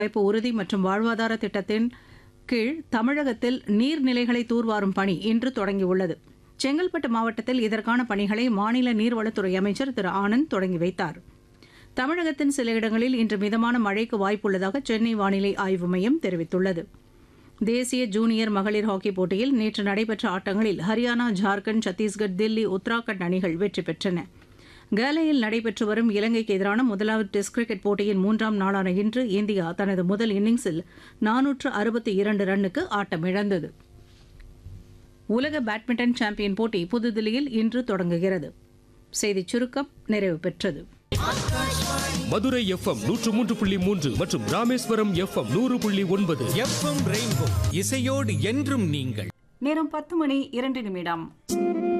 வாய்ப்பு உறுதி மற்றும் வாழ்வாதார திட்டத்தின் கீழ் தமிழகத்தில் நீர்நிலைகளை தூர்வாரும் பணி இன்று தொடங்கியுள்ளது செங்கல்பட்டு மாவட்டத்தில் இதற்கான பணிகளை மாநில நீர்வளத்துறை அமைச்சர் திரு ஆனந்த் தொடங்கி வைத்தார் தமிழகத்தின் சில இடங்களில் இன்று மிதமான மழைக்கு வாய்ப்புள்ளதாக சென்னை வானிலை ஆய்வு மையம் தெரிவித்துள்ளது தேசிய ஜூனியர் மகளிர் ஹாக்கி போட்டியில் நேற்று நடைபெற்ற ஆட்டங்களில் ஹரியானா ஜார்க்கண்ட் சத்தீஸ்கர் தில்லி உத்தராகண்ட் அணிகள் வெற்றி பெற்றன கேலையில் நடைபெற்று வரும் இலங்கைக்கு எதிரான முதலாவது டெஸ்ட் கிரிக்கெட் போட்டியின் மூன்றாம் நாளான இன்று இந்தியா தனது முதல் இன்னிங்ஸில் நானூற்று அறுபத்தி இரண்டு ரன்னுக்கு ஆட்டமிழந்தது உலக பேட்மிண்டன் சாம்பியன் போட்டி புதுதில்லியில் இன்று தொடங்குகிறது செய்திச் சுருக்கம் நிறைவு பெற்றது மதுரை எஃப்எம் நூற்று மூன்று புள்ளி மூன்று மற்றும் ராமேஸ்வரம் எஃப்எம் நூறு புள்ளி ஒன்பது எஃப்எம் ரெயின்போ இசையோடு என்றும் நீங்கள் நேரம் பத்து மணி இரண்டு நிமிடம்